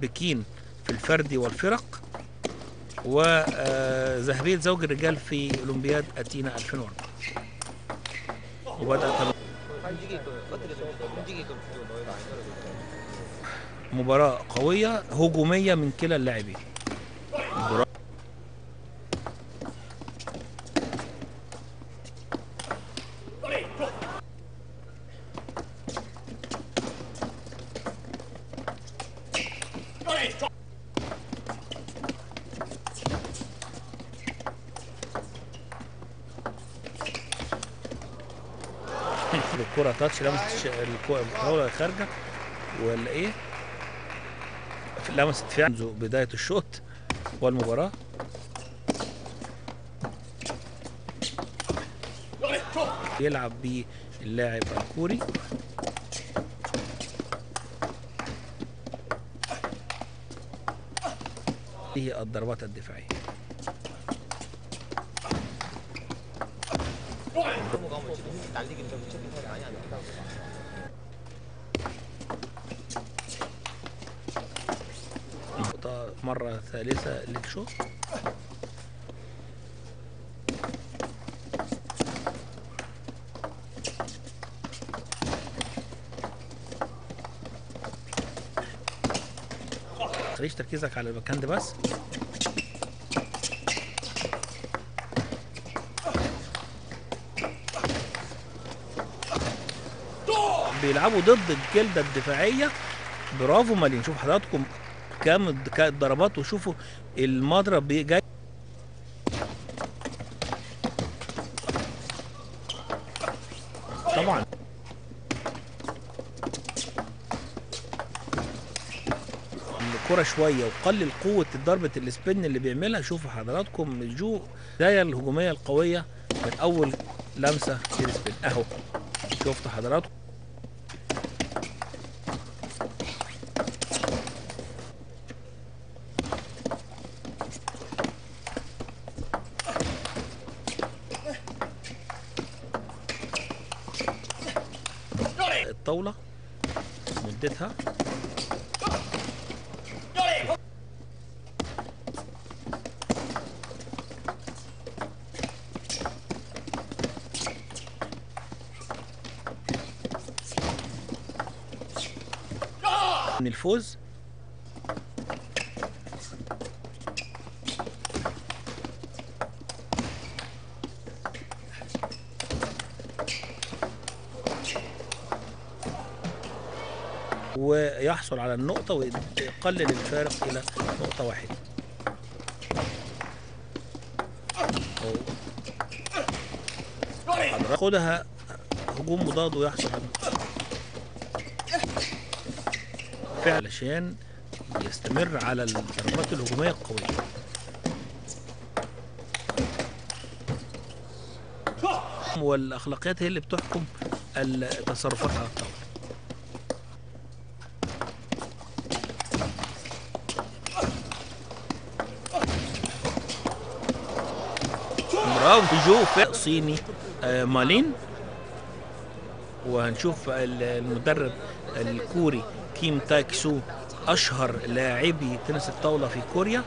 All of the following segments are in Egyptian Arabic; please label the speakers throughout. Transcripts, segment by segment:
Speaker 1: بكين في الفردي والفرق وذهبية زوج الرجال في أولمبياد أتينا 2004 وبدأ تم-
Speaker 2: 움직이게끔 어떻게 좀 움직이게끔 좀 너희가 안 열어줘.
Speaker 1: مباراة قوية هجومية من كلا اللاعبين برا- الكرة تاتش لمست الش- الكرة الطاولة خارجة ولا ايه؟ في- لمست فيها منذ بداية الشوط والمباراة يلعب باللاعب الكوري هي الضربات الدفاعية
Speaker 2: 넘어가면 지금 날리기는 좀 체킹 소리 많이 안 나니까.
Speaker 1: نقطة مرة ثالثة للشوط خليش تركيزك على المكان ده بس بيلعبوا ضد الجلدة الدفاعية برافو مالين شوف حضراتكم كام الد- كا- الضربات وشوفوا المضرب بي- جاي طبعا الكرة شوية وقلل قوة ضربة السبين اللي بيعملها شوفوا حضراتكم الجو البداية الهجومية القوية من أول لمسة في السبين أهو شفتوا حضراتكم الطاولة مدتها من الفوز ويحصل على النقطة ويقلل الفارق إلى نقطة واحدة أهو. حضرتك خدها هجوم مضاد ويحصل على النقطة فعلا علشان يستمر على الضربات الهجومية القوية والأخلاقيات هي اللي بتحكم التصرفات على الطاولة برافو جو فرق صيني آه، مالين وهنشوف ال- المدرب الكوري كيم تايك سو اشهر لاعبي تنس الطاوله في كوريا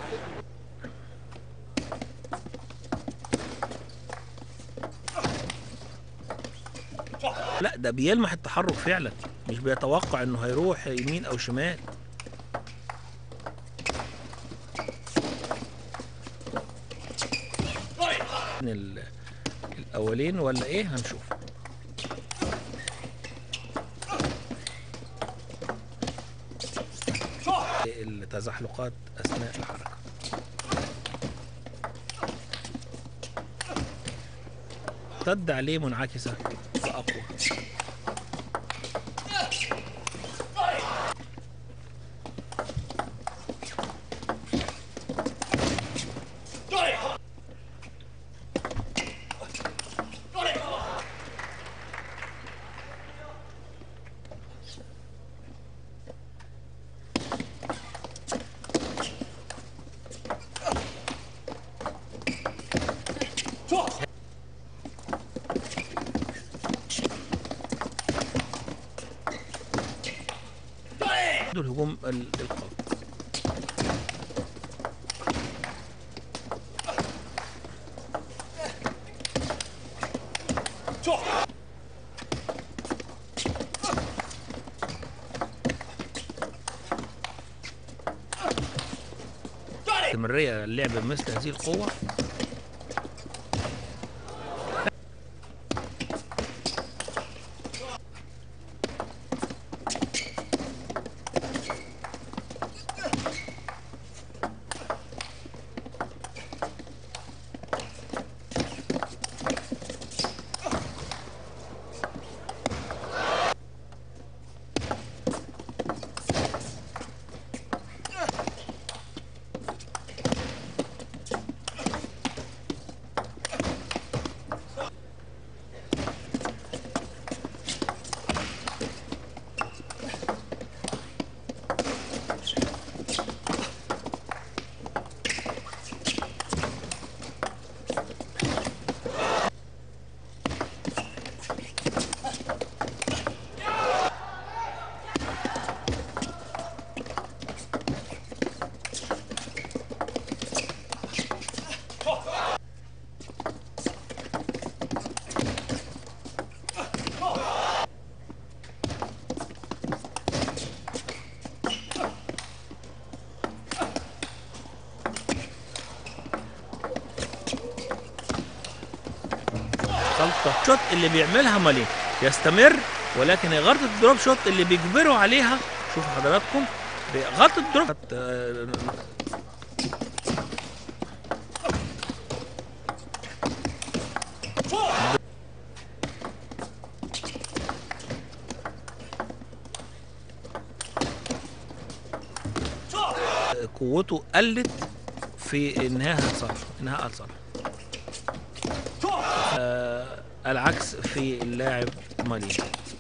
Speaker 1: لا ده بيلمح التحرك فعلا مش بيتوقع انه هيروح يمين او شمال من ال- الاولين ولا ايه هنشوف التزحلقات اثناء الحركه تد عليه منعكسه واقوى عنده الهجوم ال- القوي استمراريه اللعب بمثل هذه القوه غلطه شوت اللي بيعملها مالين يستمر ولكن هي غلطه الدروب شوت اللي بيجبروا عليها شوفوا حضراتكم غلطه الدروب آه، قوته قلت في انهاء الصرف انهاء الصرف آه العكس في اللاعب مالين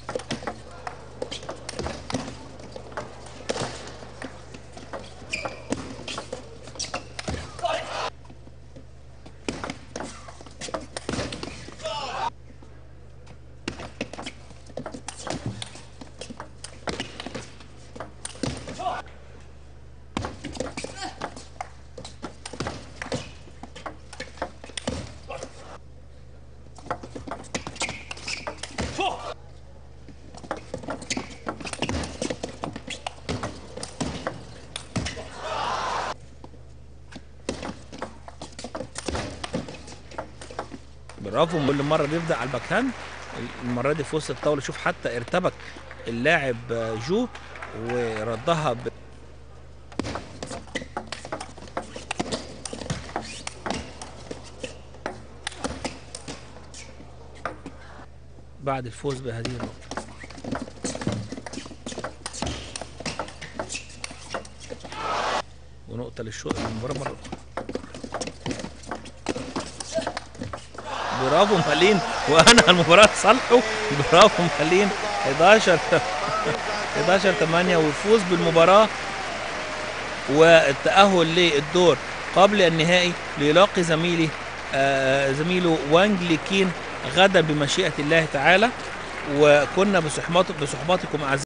Speaker 1: برافو كل مره بيبدا على الباك هاند المره دي في وسط الطاوله شوف حتى ارتبك اللاعب آه، جو وردها ب... بعد الفوز بهذه النقطة ونقطة للشوط المباراة مرة أخرى برافو مالين وانا المباراة صالحه برافو مالين 11 11 8 والفوز بالمباراة والتأهل للدور قبل النهائي ليلاقي زميلي آه زميله وانج ليكين غدا بمشيئة الله تعالى وكنا بصحبات بصحباتكم أعزائي